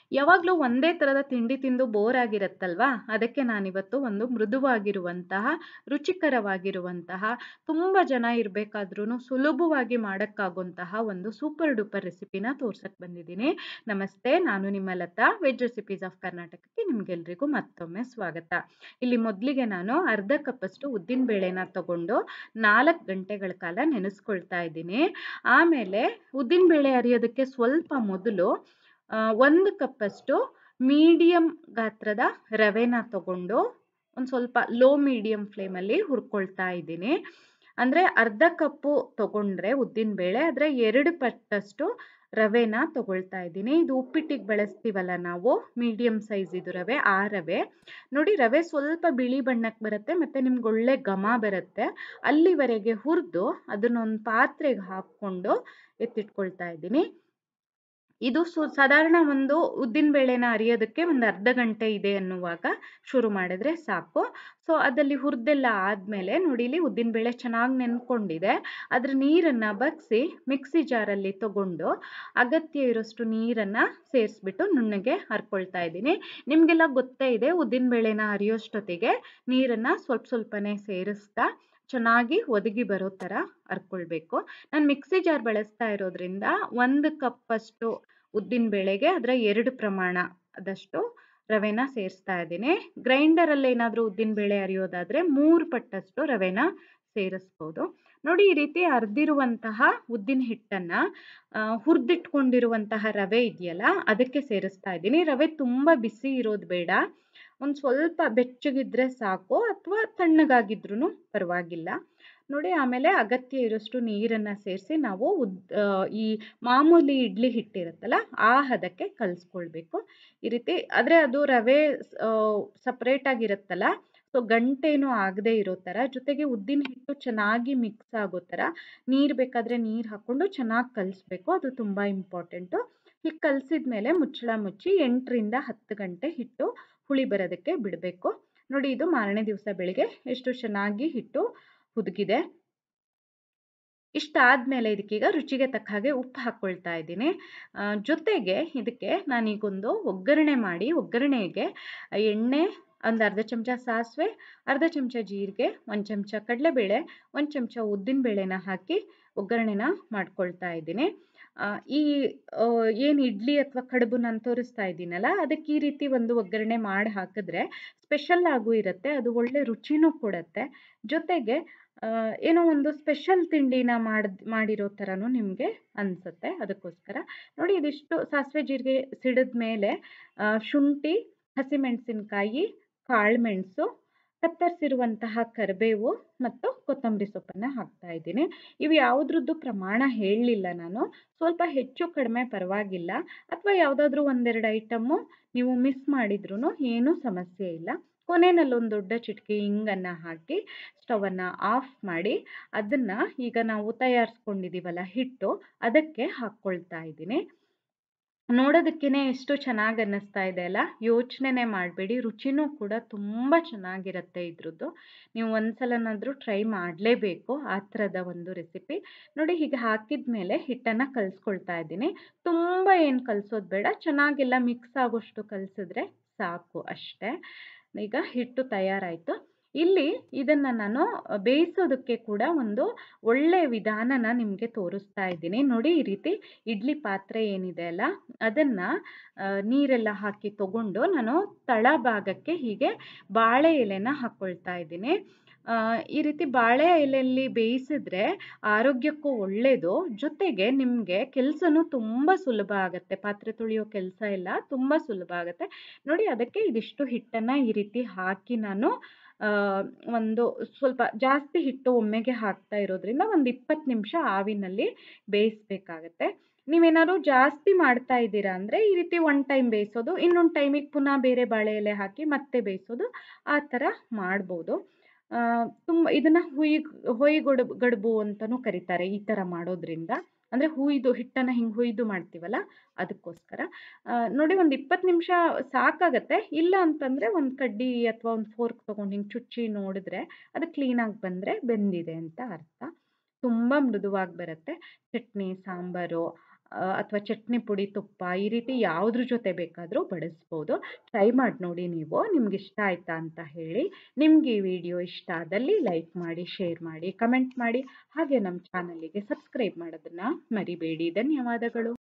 ಯಾವಾಗಲೂ ಒಂದೇ ಥರದ ತಿಂಡಿ ತಿಂದು ಬೋರ್ ಆಗಿರುತ್ತಲ್ವಾ ಅದಕ್ಕೆ ನಾನಿವತ್ತು ಒಂದು ಮೃದುವಾಗಿರುವಂತಹ ರುಚಿಕರವಾಗಿರುವಂತಹ ತುಂಬ ಜನ ಇರಬೇಕಾದ್ರೂ ಸುಲಭವಾಗಿ ಮಾಡೋಕ್ಕಾಗುವಂತಹ ಒಂದು ಸೂಪರ್ ಡೂಪರ್ ರೆಸಿಪಿನ ತೋರ್ಸಕ್ಕೆ ಬಂದಿದ್ದೀನಿ ನಮಸ್ತೆ ನಾನು ನಿಮ್ಮ ಲತಾ ವೆಜ್ ರೆಸಿಪೀಸ್ ಆಫ್ ಕರ್ನಾಟಕಕ್ಕೆ ನಿಮಗೆಲ್ರಿಗೂ ಮತ್ತೊಮ್ಮೆ ಸ್ವಾಗತ ಇಲ್ಲಿ ಮೊದಲಿಗೆ ನಾನು ಅರ್ಧ ಕಪ್ಪಷ್ಟು ಉದ್ದಿನ ಬೇಳೆನ ತಗೊಂಡು ನಾಲ್ಕು ಗಂಟೆಗಳ ಕಾಲ ನೆನೆಸ್ಕೊಳ್ತಾ ಇದ್ದೀನಿ ಆಮೇಲೆ ಉದ್ದಿನ ಬೇಳೆ ಅರಿಯೋದಕ್ಕೆ ಸ್ವಲ್ಪ ಮೊದಲು ಒಂದು ಕಪ್ಪಷ್ಟು ಮೀಡಿಯಮ್ ಗಾತ್ರದ ರವೆನ ತಗೊಂಡು ಒಂದು ಸ್ವಲ್ಪ ಲೋ ಮೀಡಿಯಮ್ ಫ್ಲೇಮಲ್ಲಿ ಹುರ್ಕೊಳ್ತಾ ಇದ್ದೀನಿ ಅಂದರೆ ಅರ್ಧ ಕಪ್ಪು ತಗೊಂಡ್ರೆ ಉದ್ದಿನಬೇಳೆ ಆದರೆ ಎರಡು ಪಟ್ಟಷ್ಟು ರವೆನ ತಗೊಳ್ತಾ ಇದ್ದೀನಿ ಇದು ಉಪ್ಪಿಟ್ಟಿಗೆ ಬಳಸ್ತೀವಲ್ಲ ನಾವು ಮೀಡಿಯಮ್ ಸೈಜ್ ಇದು ರವೆ ಆ ರವೆ ನೋಡಿ ರವೆ ಸ್ವಲ್ಪ ಬಿಳಿ ಬಣ್ಣಕ್ಕೆ ಬರುತ್ತೆ ಮತ್ತು ನಿಮ್ಗೆ ಒಳ್ಳೆ ಘಮ ಬರುತ್ತೆ ಅಲ್ಲಿವರೆಗೆ ಹುರಿದು ಅದನ್ನೊಂದು ಪಾತ್ರೆಗೆ ಹಾಕ್ಕೊಂಡು ಎತ್ತಿಟ್ಕೊಳ್ತಾ ಇದ್ದೀನಿ ಇದು ಸು ಸಾಧಾರಣ ಒಂದು ಉದ್ದಿನ ಬೇಳೆನ ಅರಿಯೋದಕ್ಕೆ ಒಂದು ಅರ್ಧ ಗಂಟೆ ಇದೆ ಅನ್ನುವಾಗ ಶುರು ಮಾಡಿದ್ರೆ ಸಾಕು ಸೊ ಅದಲ್ಲಿ ಹುರಿದೆಲ್ಲ ಆದಮೇಲೆ ನೋಡಿ ಇಲ್ಲಿ ಉದ್ದಿನ ಬೇಳೆ ಚೆನ್ನಾಗಿ ನೆನ್ಕೊಂಡಿದೆ ಅದ್ರ ನೀರನ್ನು ಬಗ್ಸಿ ಮಿಕ್ಸಿ ಜಾರಲ್ಲಿ ತಗೊಂಡು ಅಗತ್ಯ ಇರೋಷ್ಟು ನೀರನ್ನು ಸೇರಿಸ್ಬಿಟ್ಟು ನುಣ್ಣಗೆ ಹರ್ಕೊಳ್ತಾ ಇದ್ದೀನಿ ನಿಮಗೆಲ್ಲ ಗೊತ್ತೇ ಇದೆ ಉದ್ದಿನ ಬೇಳೆನ ಅರಿಯೋಷ್ಟೊತ್ತಿಗೆ ನೀರನ್ನು ಸ್ವಲ್ಪ ಸ್ವಲ್ಪನೇ ಸೇರಿಸ್ತಾ ಚೆನ್ನಾಗಿ ಒದಗಿ ಬರೋ ಥರ ಹರ್ಕೊಳ್ಬೇಕು ನಾನು ಮಿಕ್ಸಿ ಜಾರ್ ಬಳಸ್ತಾ ಇರೋದ್ರಿಂದ ಒಂದು ಕಪ್ಪಷ್ಟು ಉದ್ದಿನ ಬೇಳೆಗೆ ಅದರ ಎರಡು ಪ್ರಮಾಣ ಅದಷ್ಟು ರವೆನ ಸೇರಿಸ್ತಾ ಇದ್ದೀನಿ ಗ್ರೈಂಡರಲ್ಲಿ ಏನಾದರೂ ಉದ್ದಿನ ಬೇಳೆ ಅರಿಯೋದಾದರೆ ಮೂರು ಪಟ್ಟಷ್ಟು ರವೆನ ಸೇರಿಸ್ಬೋದು ನೋಡಿ ಈ ರೀತಿ ಅರ್ದಿರುವಂತಹ ಉದ್ದಿನ ಹಿಟ್ಟನ್ನು ಹುರಿದಿಟ್ಕೊಂಡಿರುವಂತಹ ರವೆ ಇದೆಯಲ್ಲ ಅದಕ್ಕೆ ಸೇರಿಸ್ತಾ ಇದ್ದೀನಿ ರವೆ ತುಂಬ ಬಿಸಿ ಇರೋದು ಬೇಡ ಒಂದು ಸ್ವಲ್ಪ ಬೆಚ್ಚಗಿದ್ರೆ ಸಾಕು ಅಥವಾ ತಣ್ಣಗಾಗಿದ್ರೂ ಪರವಾಗಿಲ್ಲ ನೋಡಿ ಆಮೇಲೆ ಅಗತ್ಯ ಇರೋಷ್ಟು ನೀರನ್ನು ಸೇರಿಸಿ ನಾವು ಉದ್ ಈ ಮಾಮೂಲಿ ಇಡ್ಲಿ ಹಿಟ್ಟಿರುತ್ತಲ್ಲ ಆ ಹದಕ್ಕೆ ಕಲಿಸ್ಕೊಳ್ಬೇಕು ಈ ರೀತಿ ಆದರೆ ಅದು ರವೆ ಸಪ್ರೇಟಾಗಿರುತ್ತಲ್ಲ ಸೊ ಗಂಟೇನೂ ಆಗದೆ ಇರೋ ಥರ ಜೊತೆಗೆ ಉದ್ದಿನ ಹಿಟ್ಟು ಚೆನ್ನಾಗಿ ಮಿಕ್ಸ್ ಆಗೋ ಥರ ನೀರು ಬೇಕಾದರೆ ನೀರು ಹಾಕ್ಕೊಂಡು ಚೆನ್ನಾಗಿ ಕಲಿಸ್ಬೇಕು ಅದು ತುಂಬ ಇಂಪಾರ್ಟೆಂಟು ಹೀಗೆ ಕಲಿಸಿದ ಮೇಲೆ ಮುಚ್ಚಳ ಮುಚ್ಚಿ ಎಂಟರಿಂದ ಹತ್ತು ಗಂಟೆ ಹಿಟ್ಟು ಹುಳಿ ಬರೋದಕ್ಕೆ ಬಿಡಬೇಕು ನೋಡಿ ಇದು ಮಾರನೇ ದಿವಸ ಬೆಳಿಗ್ಗೆ ಎಷ್ಟು ಚೆನ್ನಾಗಿ ಹಿಟ್ಟು ಹುದುಗಿದೆ ಇಷ್ಟಾದಮೇಲೆ ಇದಕ್ಕೀಗ ರುಚಿಗೆ ತಕ್ಕ ಹಾಗೆ ಉಪ್ಪು ಹಾಕ್ಕೊಳ್ತಾ ಇದ್ದೀನಿ ಜೊತೆಗೆ ಇದಕ್ಕೆ ನಾನೀಗೊಂದು ಒಗ್ಗರಣೆ ಮಾಡಿ ಒಗ್ಗರಣೆಗೆ ಎಣ್ಣೆ ಒಂದು ಅರ್ಧ ಚಮಚ ಸಾಸಿವೆ ಅರ್ಧ ಚಮಚ ಜೀರಿಗೆ ಒಂದು ಚಮಚ ಕಡಲೆಬೇಳೆ ಒಂದು ಚಮಚ ಉದ್ದಿನಬೇಳೆನ ಹಾಕಿ ಒಗ್ಗರಣೆನ ಮಾಡ್ಕೊಳ್ತಾ ಇದ್ದೀನಿ ಈ ಏನು ಇಡ್ಲಿ ಅಥವಾ ಕಡುಬು ನಾನು ತೋರಿಸ್ತಾ ಇದ್ದೀನಲ್ಲ ಅದಕ್ಕೆ ಈ ರೀತಿ ಒಂದು ಒಗ್ಗರಣೆ ಮಾಡಿ ಹಾಕಿದ್ರೆ ಸ್ಪೆಷಲ್ ಆಗೂ ಇರುತ್ತೆ ಅದು ಒಳ್ಳೆ ರುಚಿನೂ ಕೊಡುತ್ತೆ ಜೊತೆಗೆ ಏನೋ ಒಂದು ಸ್ಪೆಷಲ್ ತಿಂಡಿನ ಮಾಡಿ ಮಾಡಿರೋ ಥರನೂ ನಿಮಗೆ ಅನಿಸುತ್ತೆ ಅದಕ್ಕೋಸ್ಕರ ನೋಡಿ ಇದಿಷ್ಟು ಸಾಸಿವೆ ಜೀರಿಗೆ ಸಿಡಿದ ಮೇಲೆ ಶುಂಠಿ ಹಸಿಮೆಣಸಿನ್ಕಾಯಿ ಕಾಳುಮೆಣಸು ಕತ್ತರಿಸಿರುವಂತಹ ಕರಿಬೇವು ಮತ್ತು ಕೊತ್ತಂಬರಿ ಸೊಪ್ಪನ್ನು ಹಾಕ್ತಾ ಇದ್ದೀನಿ ಇವು ಯಾವುದ್ರದ್ದು ಪ್ರಮಾಣ ಹೇಳಲಿಲ್ಲ ನಾನು ಸ್ವಲ್ಪ ಹೆಚ್ಚು ಕಡಿಮೆ ಪರವಾಗಿಲ್ಲ ಅಥವಾ ಯಾವುದಾದ್ರೂ ಒಂದೆರಡು ಐಟಮ್ಮು ನೀವು ಮಿಸ್ ಮಾಡಿದ್ರೂ ಏನೂ ಸಮಸ್ಯೆ ಇಲ್ಲ ಕೊನೆಯಲ್ಲಿ ಒಂದು ದೊಡ್ಡ ಚಿಟಿಕೆ ಹಿಂಗನ್ನು ಹಾಕಿ ಸ್ಟವನ್ನು ಆಫ್ ಮಾಡಿ ಅದನ್ನು ಈಗ ನಾವು ತಯಾರಿಸ್ಕೊಂಡಿದ್ದೀವಲ್ಲ ಹಿಟ್ಟು ಅದಕ್ಕೆ ಹಾಕ್ಕೊಳ್ತಾ ಇದ್ದೀನಿ ನೋಡೋದಕ್ಕೇ ಎಷ್ಟು ಚೆನ್ನಾಗಿ ಅನ್ನಿಸ್ತಾ ಇದೆ ಅಲ್ಲ ಯೋಚನೆ ಮಾಡಬೇಡಿ ರುಚಿನೂ ಕೂಡ ತುಂಬ ಚೆನ್ನಾಗಿರುತ್ತೆ ಇದ್ರದ್ದು ನೀವು ಒಂದ್ಸಲನಾದರೂ ಟ್ರೈ ಮಾಡಲೇಬೇಕು ಆ ಥರದ ಒಂದು ರೆಸಿಪಿ ನೋಡಿ ಹೀಗೆ ಹಾಕಿದ ಮೇಲೆ ಹಿಟ್ಟನ್ನು ಕಲಿಸ್ಕೊಳ್ತಾ ಇದ್ದೀನಿ ತುಂಬ ಏನು ಕಲಿಸೋದು ಬೇಡ ಚೆನ್ನಾಗೆಲ್ಲ ಮಿಕ್ಸ್ ಆಗೋಷ್ಟು ಕಲಿಸಿದ್ರೆ ಸಾಕು ಅಷ್ಟೇ ಈಗ ಹಿಟ್ಟು ತಯಾರಾಯಿತು ಇಲ್ಲಿ ಇದನ್ನು ನಾನು ಬೇಯಿಸೋದಕ್ಕೆ ಕೂಡ ಒಂದು ಒಳ್ಳೆಯ ವಿಧಾನನ ನಿಮಗೆ ತೋರಿಸ್ತಾ ಇದ್ದೀನಿ ನೋಡಿ ಈ ರೀತಿ ಇಡ್ಲಿ ಪಾತ್ರೆ ಏನಿದೆ ಅಲ್ಲ ಅದನ್ನು ನೀರೆಲ್ಲ ಹಾಕಿ ತಗೊಂಡು ನಾನು ತಳಭಾಗಕ್ಕೆ ಹೀಗೆ ಬಾಳೆ ಎಲೆನ ಹಾಕ್ಕೊಳ್ತಾ ಇದ್ದೀನಿ ಈ ರೀತಿ ಬಾಳೆ ಎಲೆಯಲ್ಲಿ ಬೇಯಿಸಿದ್ರೆ ಆರೋಗ್ಯಕ್ಕೂ ಒಳ್ಳೆಯದು ಜೊತೆಗೆ ನಿಮಗೆ ಕೆಲಸನೂ ತುಂಬ ಸುಲಭ ಆಗುತ್ತೆ ಪಾತ್ರೆ ತೊಳೆಯೋ ಕೆಲಸ ಎಲ್ಲ ತುಂಬ ಸುಲಭ ಆಗುತ್ತೆ ನೋಡಿ ಅದಕ್ಕೆ ಇದಿಷ್ಟು ಹಿಟ್ಟನ್ನು ಈ ರೀತಿ ಹಾಕಿ ನಾನು ಒಂದು ಸ್ವಲ್ಪ ಜಾಸ್ತಿ ಹಿಟ್ಟು ಒಮ್ಮೆಗೆ ಹಾಕ್ತಾ ಇರೋದ್ರಿಂದ ಒಂದು ಇಪ್ಪತ್ತು ನಿಮಿಷ ಆವಿನಲ್ಲಿ ಬೇಯಿಸ್ಬೇಕಾಗತ್ತೆ ನೀವೇನಾದ್ರು ಜಾಸ್ತಿ ಮಾಡ್ತಾ ಇದ್ದೀರಾ ಅಂದರೆ ಈ ರೀತಿ ಒನ್ ಟೈಮ್ ಬೇಯಿಸೋದು ಇನ್ನೊಂದು ಟೈಮಿಗೆ ಪುನಃ ಬೇರೆ ಬಾಳೆ ಎಲೆ ಹಾಕಿ ಮತ್ತೆ ಬೇಯಿಸೋದು ಆ ಥರ ಮಾಡ್ಬೋದು ತುಂಬ ಇದನ್ನು ಹುಯಿ ಹೊಯ್ ಗಡುಬು ಗಡುಬು ಅಂತಲೂ ಕರೀತಾರೆ ಈ ಥರ ಮಾಡೋದ್ರಿಂದ ಅಂದರೆ ಹುಯ್ದು ಹಿಟ್ಟನ್ನು ಹಿಂಗೆ ಹುಯ್ದು ಮಾಡ್ತೀವಲ್ಲ ಅದಕ್ಕೋಸ್ಕರ ನೋಡಿ ಒಂದು ಇಪ್ಪತ್ತು ನಿಮಿಷ ಸಾಕಾಗತ್ತೆ ಇಲ್ಲ ಅಂತಂದರೆ ಒಂದು ಕಡ್ಡಿ ಅಥವಾ ಒಂದು ಫೋರ್ಕ್ ತೊಗೊಂಡು ಹಿಂಗೆ ಚುಚ್ಚಿ ನೋಡಿದ್ರೆ ಅದು ಕ್ಲೀನಾಗಿ ಬಂದರೆ ಬೆಂದಿದೆ ಅಂತ ಅರ್ಥ ತುಂಬ ಮೃದುವಾಗಿ ಬರುತ್ತೆ ಚಟ್ನಿ ಸಾಂಬಾರು ಅಥವಾ ಚಟ್ನಿ ಪುಡಿ ತುಪ್ಪ ಈ ರೀತಿ ಯಾವುದ್ರ ಜೊತೆ ಬೇಕಾದರೂ ಬಡಿಸ್ಬೋದು ಟ್ರೈ ಮಾಡಿ ನೋಡಿ ನೀವು ನಿಮ್ಗೆ ಇಷ್ಟ ಆಯ್ತಾ ಅಂತ ಹೇಳಿ ನಿಮ್ಗೆ ಈ ವಿಡಿಯೋ ಇಷ್ಟ ಆದಲ್ಲಿ ಲೈಕ್ ಮಾಡಿ ಶೇರ್ ಮಾಡಿ ಕಮೆಂಟ್ ಮಾಡಿ ಹಾಗೆ ನಮ್ಮ ಚಾನಲಿಗೆ ಸಬ್ಸ್ಕ್ರೈಬ್ ಮಾಡೋದನ್ನು ಮರಿಬೇಡಿ ಧನ್ಯವಾದಗಳು